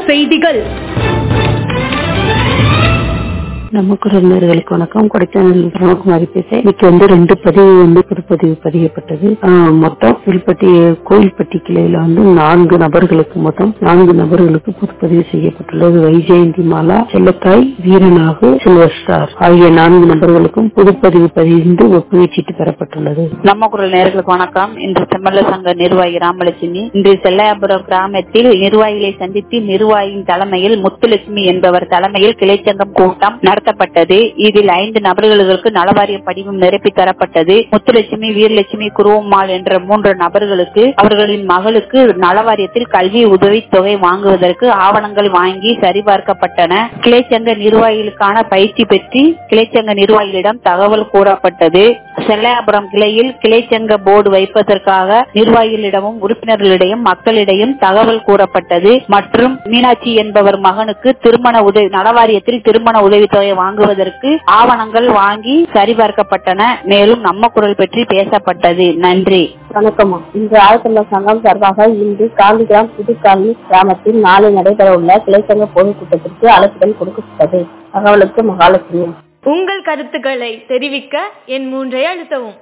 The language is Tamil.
செய்திகள் நம்ம குரல்நர்களுக்கு வணக்கம் கொடைக்கானல் பிரம்மகுமாரி பேச இன்னைக்கு வந்து ரெண்டு பதிவு வந்து புதுப்பதிவு பதியப்பட்டது ஆஹ் மொத்தம் புல்பட்டி கோயில்பட்டி கிளையில வந்து நான்கு நபர்களுக்கு மொத்தம் நான்கு நபர்களுக்கு புதுப்பதிவு செய்யப்பட்டுள்ளது வைஜெயந்தி மாலா செல்லத்தாய் வீரநாகு சில்வர் ஸ்டார் ஆகிய நான்கு நபர்களுக்கும் புதுப்பதிவு பதிந்து ஒப்புகைச்சீட்டு பெறப்பட்டுள்ளது நம்ம குரல் நேர்களுக்கு வணக்கம் இன்று செம்மல்ல சங்க நிர்வாகி ராமலட்சுமி இன்று செல்லையாபுரம் கிராமத்தில் நிர்வாகிகளை சந்தித்து நிர்வாகியின் தலைமையில் முத்துலட்சுமி என்பவர் தலைமையில் கிளைச்சங்கம் கூட்டம் நடத்தப்பட்டது இதில் ஐந்து நபர்களுக்கு நலவாரிய படிவம் நிரப்பி தரப்பட்டது முத்துலட்சுமி வீரலட்சுமி குருவம்மாள் என்ற மூன்று நபர்களுக்கு அவர்களின் மகளுக்கு நலவாரியத்தில் கல்வி உதவித் தொகை வாங்குவதற்கு ஆவணங்கள் வாங்கி சரிபார்க்கப்பட்டன கிளைச்சங்க நிர்வாகிகளுக்கான பயிற்சி பெற்று கிளைச்சங்க நிர்வாகிகளிடம் தகவல் கூறப்பட்டது செல்லையாபுரம் கிளையில் கிளைச்சங்க போர்டு வைப்பதற்காக நிர்வாகிகளிடமும் உறுப்பினர்களிடையும் மக்களிடையும் தகவல் கூறப்பட்டது மற்றும் மீனாட்சி என்பவர் மகனுக்கு திருமண உதவி நலவாரியத்தில் திருமண உதவித்தொகை வாங்குவதற்கு ஆவணங்கள் வாங்கி சரிபார்க்கப்பட்டன மேலும் நம்ம குரல் பற்றி பேசப்பட்டது நன்றி வணக்கம்மா இன்று ஆழ்த்தமிழ சங்கம் சார்பாக இன்று காந்திகிராம் புதுக்காலனி கிராமத்தில் நாளை நடைபெற உள்ள கிளைச்சங்க பொதுக்கூட்டத்திற்கு அழைப்புதல் கொடுக்கப்பட்டது தகவலுக்கு மகாலட்சுமி உங்கள் கருத்துக்களை தெரிவிக்க என் மூன்றை அழுத்தவும்